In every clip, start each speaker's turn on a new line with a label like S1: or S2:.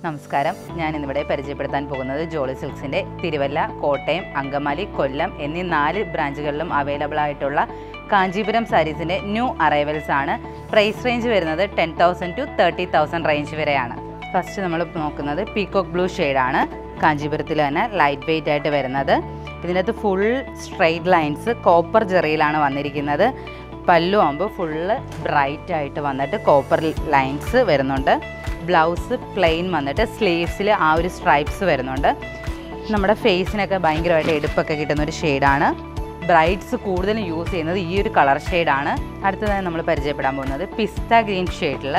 S1: നമസ്കാരം ഞാൻ ഇന്നിവിടെ പരിചയപ്പെടുത്താൻ പോകുന്നത് ജോളി സിൽക്സിൻ്റെ തിരുവല്ല കോട്ടയം അങ്കമാലി കൊല്ലം എന്നീ നാല് ബ്രാഞ്ചുകളിലും അവൈലബിൾ ആയിട്ടുള്ള കാഞ്ചീപുരം സാരീസിൻ്റെ ന്യൂ അറൈവൽസ് ആണ് പ്രൈസ് റേഞ്ച് വരുന്നത് ten thousand to thirty thousand range വരെയാണ് ഫസ്റ്റ് നമ്മൾ നോക്കുന്നത് പീകോക്ക് ബ്ലൂ ഷെയ്ഡാണ് കാഞ്ചീപുരത്തിൽ തന്നെ ലൈറ്റ് വെയിറ്റ് ആയിട്ട് വരുന്നത് ഇതിനകത്ത് ഫുൾ സ്ട്രെയിറ്റ് ലൈൻസ് കോപ്പർ ജെറിയിലാണ് വന്നിരിക്കുന്നത് പല്ലു ആകുമ്പോൾ ഫുള്ള് ബ്രൈറ്റ് ആയിട്ട് വന്നിട്ട് കോപ്പർ ലൈൻസ് വരുന്നുണ്ട് ബ്ലൗസ് പ്ലെയിൻ വന്നിട്ട് സ്ലീവ്സിൽ ആ ഒരു സ്ട്രൈപ്സ് വരുന്നുണ്ട് നമ്മുടെ ഫേസിനൊക്കെ ഭയങ്കരമായിട്ട് എടുപ്പൊക്കെ കിട്ടുന്ന ഒരു ഷെയ്ഡാണ് ബ്രൈറ്റ്സ് കൂടുതലും യൂസ് ചെയ്യുന്നത് ഈ ഒരു കളർ ഷെയ്ഡാണ് അടുത്തതായി നമ്മൾ പരിചയപ്പെടാൻ പോകുന്നത് പിസ്ത ഗ്രീൻ ഷെയ്ഡിൽ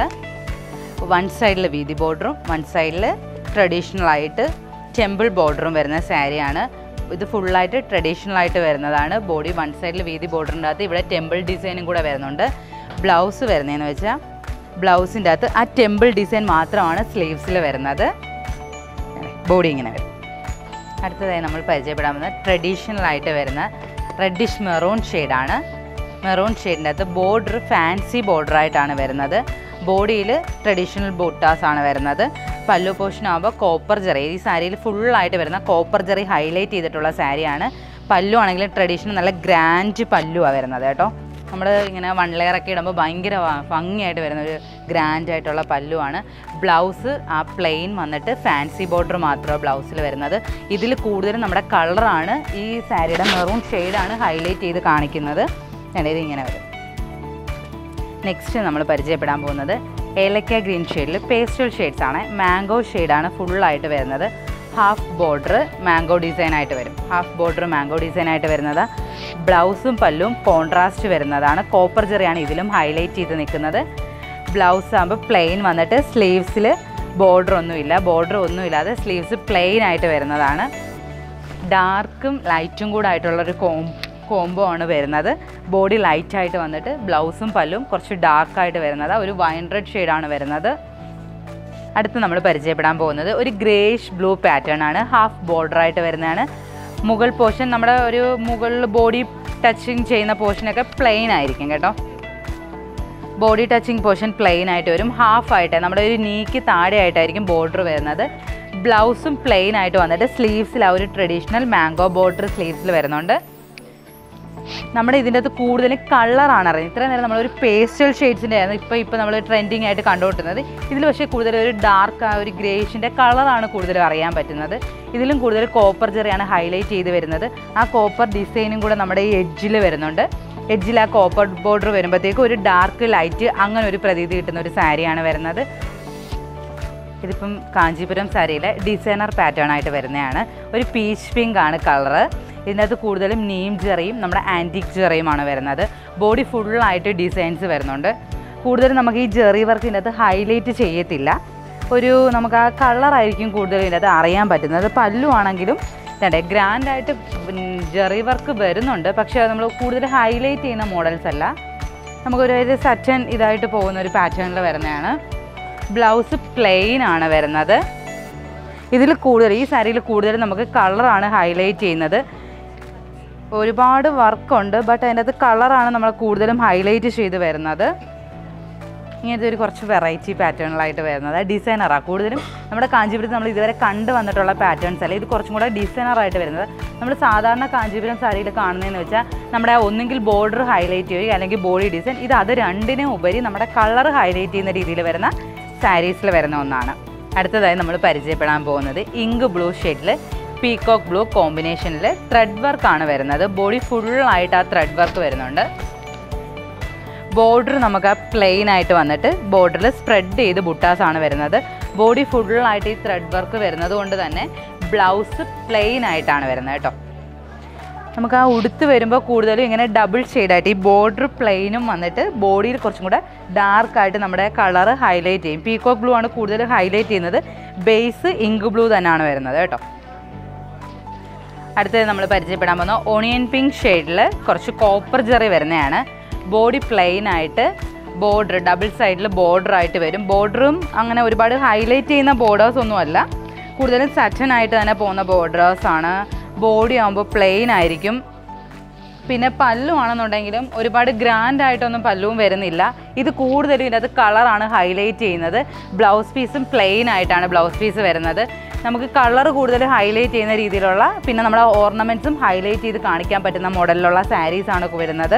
S1: വൺ സൈഡിൽ വീതി ബോർഡറും വൺ സൈഡിൽ ട്രഡീഷണൽ ആയിട്ട് ടെമ്പിൾ ബോർഡറും വരുന്ന സാരിയാണ് ഇത് ഫുള്ളായിട്ട് ട്രഡീഷണൽ ആയിട്ട് വരുന്നതാണ് ബോഡി വൺ സൈഡിൽ വീതി ബോർഡറിൻ്റെ അകത്ത് ഇവിടെ ടെമ്പിൾ ഡിസൈനും കൂടെ വരുന്നുണ്ട് ബ്ലൗസ് വരുന്നതെന്ന് വെച്ചാൽ ബ്ലൗസിൻ്റെ അകത്ത് ആ ടെമ്പിൾ ഡിസൈൻ മാത്രമാണ് സ്ലീവ്സിൽ വരുന്നത് ബോഡി ഇങ്ങനെ വരും അടുത്തതായി നമ്മൾ പരിചയപ്പെടാൻ പോകുന്നത് ട്രഡീഷണൽ ആയിട്ട് വരുന്ന റെഡിഷ് മെറൂൺ ഷെയ്ഡാണ് മെറൂൺ ഷെയ്ഡിൻ്റെ അകത്ത് ബോർഡർ ഫാൻസി ബോർഡർ ആയിട്ടാണ് വരുന്നത് ബോഡിയിൽ ട്രഡീഷണൽ ബൂട്ടാസ് ആണ് വരുന്നത് പല്ലു പോർഷൻ ആകുമ്പോൾ കോപ്പർ ജെറി ഈ സാരിയിൽ ഫുള്ളായിട്ട് വരുന്ന കോപ്പർ ജെറി ഹൈലൈറ്റ് ചെയ്തിട്ടുള്ള സാരിയാണ് പല്ലു ആണെങ്കിൽ ട്രഡീഷണൽ നല്ല ഗ്രാൻഡ് പല്ലുവാണ് വരുന്നത് കേട്ടോ നമ്മൾ ഇങ്ങനെ വൺ ലെയർ ഒക്കെ ഇടുമ്പോൾ ഭയങ്കര വ- ഭംഗിയായിട്ട് വരുന്ന ഒരു ഗ്രാൻഡ് ആയിട്ടുള്ള പല്ലുവാണ് ബ്ലൗസ് ആ പ്ലെയിൻ വന്നിട്ട് ഫാൻസി ബോർഡർ മാത്രമാണ് ബ്ലൗസിൽ വരുന്നത് ഇതിൽ കൂടുതലും നമ്മുടെ കളറാണ് ഈ സാരിയുടെ മെറൂൺ ഷെയ്ഡാണ് ഹൈലൈറ്റ് ചെയ്ത് കാണിക്കുന്നത് ഞാൻ ഇത് ഇങ്ങനെ വരും നെക്സ്റ്റ് നമ്മൾ പരിചയപ്പെടാൻ പോകുന്നത് ഏലക്ക ഗ്രീൻ ഷെയ്ഡിൽ പേസ്റ്റൽ ഷെയ്ഡ്സ് ആണ് മാംഗോ ഷെയ്ഡാണ് ഫുള്ളായിട്ട് വരുന്നത് ഹാഫ് ബോർഡർ മാംഗോ ഡിസൈൻ ആയിട്ട് വരും ഹാഫ് ബോർഡർ മാംഗോ ഡിസൈൻ ആയിട്ട് വരുന്നത് ബ്ലൗസും പല്ലും കോൺട്രാസ്റ്റ് വരുന്നതാണ് കോപ്പർ ജെറിയാണ് ഇതിലും ഹൈലൈറ്റ് ചെയ്ത് നിൽക്കുന്നത് ബ്ലൗസ് ആകുമ്പോൾ പ്ലെയിൻ വന്നിട്ട് സ്ലീവ്സിൽ ബോർഡർ ഒന്നുമില്ല ബോർഡർ ഒന്നുമില്ലാതെ സ്ലീവ്സ് പ്ലെയിൻ ആയിട്ട് വരുന്നതാണ് ഡാർക്കും ലൈറ്റും കൂടെ ആയിട്ടുള്ളൊരു കോം കോംബോ ആണ് വരുന്നത് ബോഡി ലൈറ്റ് ആയിട്ട് വന്നിട്ട് ബ്ലൗസും പല്ലും കുറച്ച് ഡാർക്ക് ആയിട്ട് വരുന്നത് ഒരു വൈൻ റെഡ് ഷെയ്ഡാണ് വരുന്നത് അടുത്ത് നമ്മൾ പരിചയപ്പെടാൻ പോകുന്നത് ഒരു ഗ്രേഷ് ബ്ലൂ പാറ്റേൺ ആണ് ഹാഫ് ബോർഡർ ആയിട്ട് വരുന്നതാണ് മുകൾ പോർഷൻ നമ്മുടെ ഒരു മുകളിൽ ബോഡി ടച്ചിങ് ചെയ്യുന്ന പോർഷനൊക്കെ പ്ലെയിൻ ആയിരിക്കും കേട്ടോ ബോഡി ടച്ചിങ് പോർഷൻ പ്ലെയിൻ ആയിട്ട് വരും ഹാഫ് ആയിട്ട് നമ്മുടെ ഒരു നീക്ക് താഴെ ആയിട്ടായിരിക്കും ബോർഡർ വരുന്നത് ബ്ലൗസും പ്ലെയിൻ ആയിട്ട് വന്നിട്ട് സ്ലീവ്സിൽ ആ ഒരു ട്രഡീഷണൽ മാംഗോ ബോർഡർ സ്ലീവ്സിൽ വരുന്നുണ്ട് നമ്മുടെ ഇതിൻ്റെ അകത്ത് കൂടുതൽ കളറാണ് അറിയുന്നത് ഇത്ര നേരം നമ്മളൊരു പേസ്റ്റൽ ഷെയ്ഡ്സിൻ്റെ ആയിരുന്നു ഇപ്പോൾ ഇപ്പോൾ നമ്മൾ ട്രെൻഡിങ് ആയിട്ട് കണ്ടുകൊണ്ടിരുന്നത് ഇതിൽ പക്ഷേ കൂടുതൽ ഒരു ഡാർക്ക് ആ ഒരു ഗ്രേഷിൻ്റെ കളറാണ് കൂടുതലും അറിയാൻ പറ്റുന്നത് ഇതിലും കൂടുതൽ കോപ്പർ ജെറിയാണ് ഹൈലൈറ്റ് ചെയ്ത് വരുന്നത് ആ കോപ്പർ ഡിസൈനും കൂടെ നമ്മുടെ ഈ എഡ്ജിൽ വരുന്നുണ്ട് എഡ്ജിൽ ആ കോപ്പർ ബോർഡർ വരുമ്പോഴത്തേക്കും ഒരു ഡാർക്ക് ലൈറ്റ് അങ്ങനെ ഒരു പ്രതീതി കിട്ടുന്ന ഒരു സാരിയാണ് വരുന്നത് ഇതിപ്പം കാഞ്ചീപുരം സാരിയിലെ ഡിസൈനർ പാറ്റേൺ ആയിട്ട് വരുന്നതാണ് ഒരു പീച്ച് പിങ്ക് ആണ് കളറ് ഇതിനകത്ത് കൂടുതലും നീം ജെറിയും നമ്മുടെ ആൻറ്റിക് ജെറിയുമാണ് വരുന്നത് ബോഡി ഫുള്ളായിട്ട് ഡിസൈൻസ് വരുന്നുണ്ട് കൂടുതലും നമുക്ക് ഈ ജെറി വർക്ക് ഇതിനകത്ത് ഹൈലൈറ്റ് ചെയ്യത്തില്ല ഒരു നമുക്ക് ആ കളറായിരിക്കും കൂടുതലും ഇതിനകത്ത് അറിയാൻ പറ്റുന്നത് പല്ലു ആണെങ്കിലും ഇതേ ഗ്രാൻഡായിട്ട് ജെറി വർക്ക് വരുന്നുണ്ട് പക്ഷേ അത് നമ്മൾ കൂടുതൽ ഹൈലൈറ്റ് ചെയ്യുന്ന മോഡൽസ് അല്ല നമുക്കൊരു ഒരു സറ്റൻ ഇതായിട്ട് പോകുന്ന ഒരു പാറ്റേണിൽ വരുന്നതാണ് ബ്ലൗസ് പ്ലെയിൻ ആണ് വരുന്നത് ഇതിൽ കൂടുതൽ ഈ സാരിയിൽ കൂടുതൽ നമുക്ക് കളറാണ് ഹൈലൈറ്റ് ചെയ്യുന്നത് ഒരുപാട് വർക്കുണ്ട് ബട്ട് അതിൻ്റെ അകത്ത് കളറാണ് നമ്മൾ കൂടുതലും ഹൈലൈറ്റ് ചെയ്ത് വരുന്നത് ഇങ്ങനത്തെ ഒരു കുറച്ച് വെറൈറ്റി പാറ്റേണിലായിട്ട് വരുന്നത് ഡിസൈനറാണ് കൂടുതലും നമ്മുടെ കാഞ്ചീപുരത്ത് നമ്മൾ ഇതുവരെ കണ്ടു വന്നിട്ടുള്ള പാറ്റേൺസ് അല്ല ഇത് കുറച്ചും കൂടെ ഡിസൈനറായിട്ട് വരുന്നത് നമ്മൾ സാധാരണ കാഞ്ചീപുരം സാരിയിൽ കാണുന്നതെന്ന് വെച്ചാൽ നമ്മുടെ ഒന്നുകിൽ ബോർഡർ ഹൈലൈറ്റ് ചെയ്യുക അല്ലെങ്കിൽ ബോഡി ഡിസൈൻ ഇത് അത് രണ്ടിനും ഉപരി നമ്മുടെ കളർ ഹൈലൈറ്റ് ചെയ്യുന്ന രീതിയിൽ വരുന്ന സാരീസിൽ വരുന്ന ഒന്നാണ് അടുത്തതായി നമ്മൾ പരിചയപ്പെടാൻ പോകുന്നത് ഇങ്ക് ബ്ലൂ ഷെയ്ഡിൽ പീകോക്ക് ബ്ലൂ കോമ്പിനേഷനിൽ ത്രെഡ് വർക്കാണ് വരുന്നത് ബോഡി ഫുള്ളായിട്ട് ആ ത്രെഡ് വർക്ക് വരുന്നുണ്ട് ബോർഡർ നമുക്ക് പ്ലെയിൻ ആയിട്ട് വന്നിട്ട് ബോർഡറിൽ സ്പ്രെഡ് ചെയ്ത് ബുട്ടാസ് ആണ് വരുന്നത് ബോഡി ഫുള്ളായിട്ട് ഈ ത്രെഡ് വർക്ക് വരുന്നത് കൊണ്ട് തന്നെ ബ്ലൗസ് പ്ലെയിൻ ആയിട്ടാണ് വരുന്നത് കേട്ടോ നമുക്ക് ആ ഉടുത്ത് വരുമ്പോൾ കൂടുതലും ഇങ്ങനെ ഡബിൾ ഷെയ്ഡായിട്ട് ഈ ബോർഡർ പ്ലെയിനും വന്നിട്ട് ബോഡിയിൽ കുറച്ചും കൂടെ ഡാർക്കായിട്ട് നമ്മുടെ കളർ ഹൈലൈറ്റ് ചെയ്യും പീകോക്ക് ബ്ലൂ ആണ് കൂടുതൽ ഹൈലൈറ്റ് ചെയ്യുന്നത് ബേസ് ഇങ്ക് ബ്ലൂ തന്നെയാണ് വരുന്നത് കേട്ടോ അടുത്തത് നമ്മൾ പരിചയപ്പെടാൻ പോകുന്ന ഓണിയൻ പിങ്ക് ഷെയ്ഡിൽ കുറച്ച് കോപ്പർ ജെറി വരുന്നതാണ് ബോഡി പ്ലെയിൻ ആയിട്ട് ബോർഡർ ഡബിൾ സൈഡിൽ ബോർഡർ ആയിട്ട് വരും ബോർഡറും അങ്ങനെ ഒരുപാട് ഹൈലൈറ്റ് ചെയ്യുന്ന ബോർഡേഴ്സ് ഒന്നുമല്ല കൂടുതലും സറ്റൻ ആയിട്ട് തന്നെ പോകുന്ന ബോർഡേഴ്സ് ആണ് ബോഡി ആകുമ്പോൾ പ്ലെയിൻ ആയിരിക്കും പിന്നെ പല്ലു ആണെന്നുണ്ടെങ്കിലും ഒരുപാട് ഗ്രാൻഡ് ആയിട്ടൊന്നും പല്ലുവും വരുന്നില്ല ഇത് കൂടുതലും ഇതിനകത്ത് കളറാണ് ഹൈലൈറ്റ് ചെയ്യുന്നത് ബ്ലൗസ് പീസും പ്ലെയിൻ ആയിട്ടാണ് ബ്ലൗസ് പീസ് വരുന്നത് നമുക്ക് കളർ കൂടുതൽ ഹൈലൈറ്റ് ചെയ്യുന്ന രീതിയിലുള്ള പിന്നെ നമ്മുടെ ഓർണമെൻറ്റ്സും ഹൈലൈറ്റ് ചെയ്ത് കാണിക്കാൻ പറ്റുന്ന മോഡലിലുള്ള സാരീസാണ് വരുന്നത്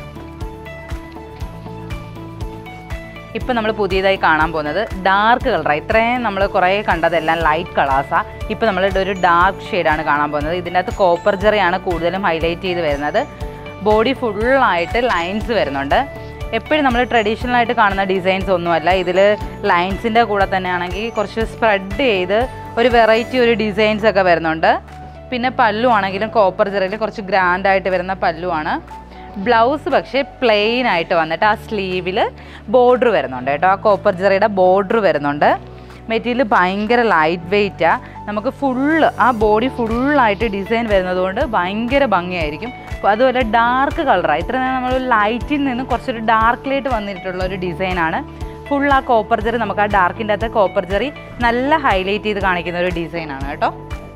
S1: ഇപ്പം നമ്മൾ പുതിയതായി കാണാൻ പോകുന്നത് ഡാർക്ക് കളറാണ് ഇത്രയും നമ്മൾ കുറേ കണ്ടതെല്ലാം ലൈറ്റ് കളേഴ്സാണ് ഇപ്പം നമ്മൾ ഒരു ഡാർക്ക് ഷെയ്ഡാണ് കാണാൻ പോകുന്നത് ഇതിൻ്റെ അകത്ത് കോപ്പർ ജെറിയാണ് കൂടുതലും ഹൈലൈറ്റ് ചെയ്ത് വരുന്നത് ബോഡി ഫുള്ളായിട്ട് ലൈൻസ് വരുന്നുണ്ട് എപ്പോഴും നമ്മൾ ട്രഡീഷണൽ ആയിട്ട് കാണുന്ന ഡിസൈൻസ് ഒന്നുമല്ല ഇതിൽ ലൈൻസിൻ്റെ കൂടെ തന്നെ ആണെങ്കിൽ കുറച്ച് സ്പ്രെഡ് ചെയ്ത് ഒരു വെറൈറ്റി ഒരു ഡിസൈൻസ് ഒക്കെ വരുന്നുണ്ട് പിന്നെ പല്ലു ആണെങ്കിലും കോപ്പർ ജെറിയിൽ കുറച്ച് ഗ്രാൻഡ് ആയിട്ട് വരുന്ന പല്ലുവാണ് ബ്ലൗസ് പക്ഷേ പ്ലെയിൻ ആയിട്ട് വന്നിട്ട് ആ സ്ലീവിൽ ബോർഡർ വരുന്നുണ്ട് കേട്ടോ ആ കോപ്പർ ജെറിയുടെ ബോർഡർ വരുന്നുണ്ട് മെറ്റീരിയൽ ഭയങ്കര ലൈറ്റ് വെയ്റ്റാണ് നമുക്ക് ഫുള്ള് ആ ബോഡി ഫുള്ളായിട്ട് ഡിസൈൻ വരുന്നതുകൊണ്ട് ഭയങ്കര ഭംഗിയായിരിക്കും അപ്പോൾ അതുപോലെ ഡാർക്ക് കളറാണ് ഇത്ര നേരം നമ്മൾ ലൈറ്റിൽ നിന്ന് കുറച്ചൊരു ഡാർക്കിലായിട്ട് വന്നിട്ടുള്ള ഒരു ഡിസൈനാണ് ഫുൾ ആ കോപ്പർ ജെറി നമുക്ക് ആ ഡാർക്കിൻ്റെ അകത്ത് കോപ്പർ ജെറി നല്ല ഹൈലൈറ്റ് ചെയ്ത് കാണിക്കുന്ന ഒരു ഡിസൈനാണ് കേട്ടോ